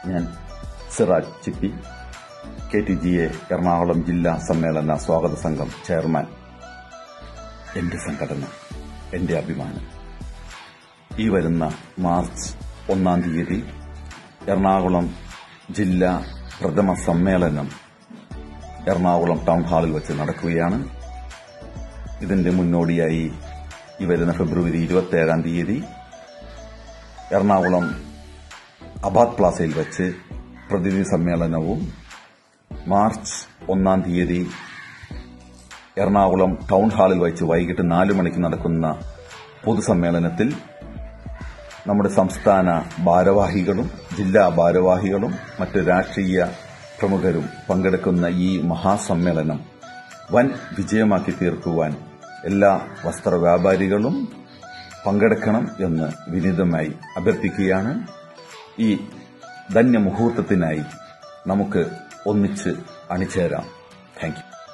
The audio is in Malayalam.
ഞാൻ Siraj Chippy K T G A Ernakulam ജില്ലാ സമ്മേളന സ്വാഗത സംഘം ചെയർമാൻ എന്റെ സംഘടന എന്റെ അഭിമാനം ഈ വരുന്ന മാർച്ച് ഒന്നാം തീയതി എറണാകുളം ജില്ലാ പ്രഥമ സമ്മേളനം എറണാകുളം ടൗൺ ഹാളിൽ വെച്ച് നടക്കുകയാണ് ഇതിന്റെ മുന്നോടിയായി ഈ വരുന്ന ഫെബ്രുവരി ഇരുപത്തിയേഴാം തീയതി എറണാകുളം അബാദ് പ്ലാസയിൽ വെച്ച് പ്രതിനിധി സമ്മേളനവും മാർച്ച് ഒന്നാം തീയതി എറണാകുളം ടൗൺ ഹാളിൽ വെച്ച് വൈകിട്ട് നാലു മണിക്ക് നടക്കുന്ന പൊതുസമ്മേളനത്തിൽ നമ്മുടെ സംസ്ഥാന ഭാരവാഹികളും ജില്ലാ ഭാരവാഹികളും മറ്റ് രാഷ്ട്രീയ പ്രമുഖരും പങ്കെടുക്കുന്ന ഈ മഹാസമ്മേളനം വൻ വിജയമാക്കി തീർക്കുവാൻ എല്ലാ വസ്ത്ര വ്യാപാരികളും പങ്കെടുക്കണം എന്ന് വിനീതമായി അഭ്യർത്ഥിക്കുകയാണ് ഈ ധന്യമുഹൂർത്തത്തിനായി നമുക്ക് ഒന്നിച്ച് അണിചേരാം താങ്ക് യു